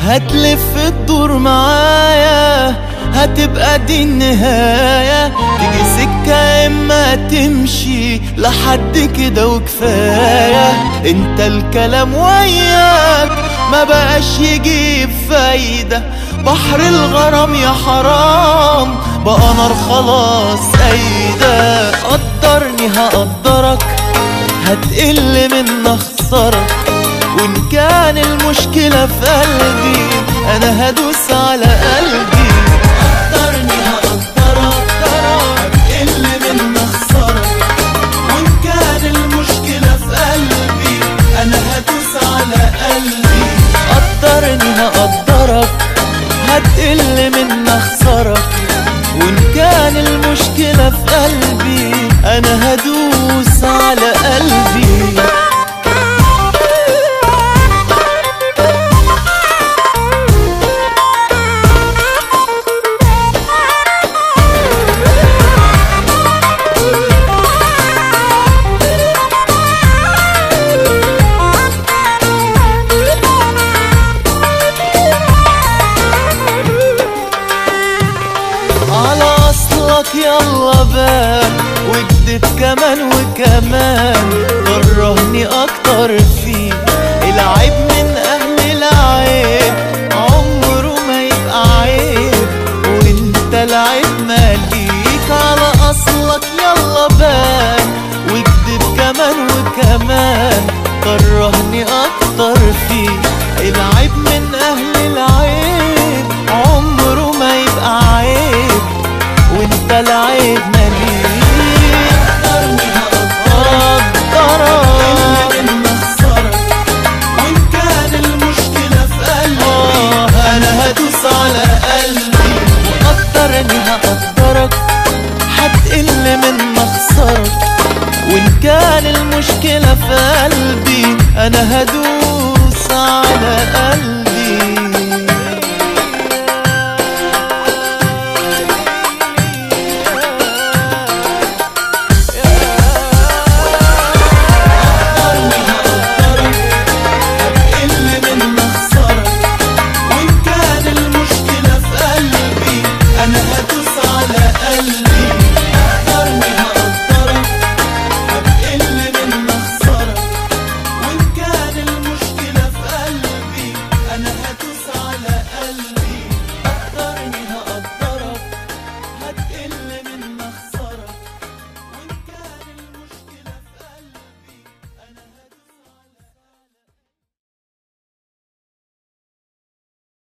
هتلف الدور معايا هتبقى دي النهاية تيجي سكة اما تمشي لحد كده وكفاية انت الكلام وياك ما بقاش يجيب فايدة بحر الغرام يا حرام بقى نار خلاص ايده قدرني هقدرك هتقل من اخسرك وان كان المشكلة في قلبي انا هدوس على قلبي قدرني هقدرك هتقل من اخسرك وان كان المشكلة في قلبي انا هدوس على قلبي قدرني هقدرك هتقل من اخسرك وان كان المشكلة في قلبي انا هدوس على قلبي على اصلك يلا بان وجدت كمان وكمان كرهني اكتر فيه العيب من اهل العيب عمره ما يبقى عيب وانت العيب ماليك على اصلك يلا بان وجدت كمان وكمان كرهني اكتر فيه العيب من اهل العيب عمره ما يبقى عيب وانت العيب ماليك قدرني هقدرك وان كان المشكلة في قلبي انا هدوس على قلبي وقدرني هقدرك هتقل من مخسرك وان كان المشكلة في قلبي انا هدوس على قلبي